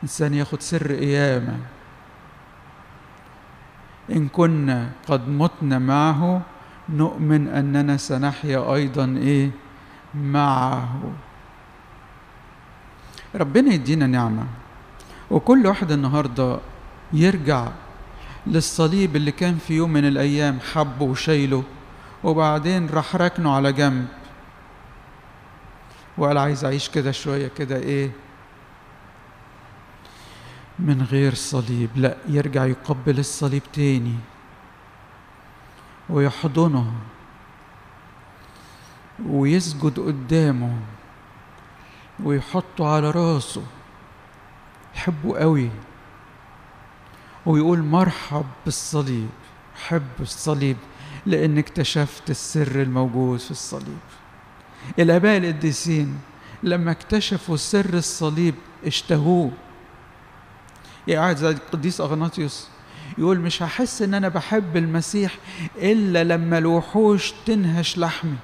إنسان ياخد سر قيامة إن كنا قد متنا معه نؤمن أننا سنحيا أيضا إيه معه ربنا يدينا نعمة وكل واحد النهاردة يرجع للصليب اللي كان في يوم من الأيام حبه وشايله وبعدين راح ركنه على جنب وقال عايز أعيش كده شوية كده إيه من غير صليب لا يرجع يقبل الصليب تاني ويحضنه ويسجد قدامه ويحطه على راسه يحبه قوي ويقول مرحب بالصليب حب الصليب لان اكتشفت السر الموجود في الصليب الاباء القديسين لما اكتشفوا سر الصليب اشتهوه قاعد زي القديس اغناطيوس يقول مش هحس ان انا بحب المسيح الا لما الوحوش تنهش لحمي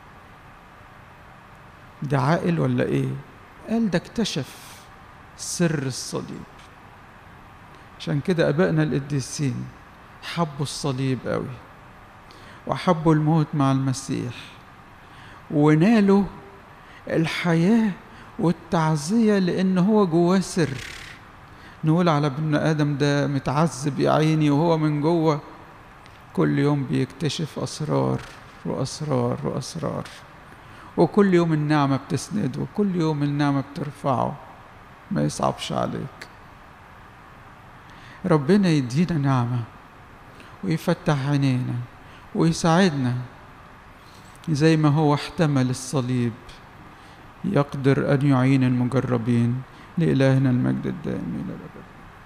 ده عاقل ولا ايه قال ده اكتشف سر الصليب عشان كده ابائنا القديسين حبوا الصليب قوي وحبوا الموت مع المسيح ونالوا الحياه والتعزيه لان هو جواه سر نقول على ابن ادم ده متعذب يا عيني وهو من جوه كل يوم بيكتشف اسرار واسرار واسرار وكل يوم النعمه بتسنده وكل يوم النعمه بترفعه ما يصعبش عليك ربنا يدينا نعمه ويفتح عينينا ويساعدنا زي ما هو احتمل الصليب يقدر ان يعين المجربين لإلهنا المجد الدائم إلى الأبد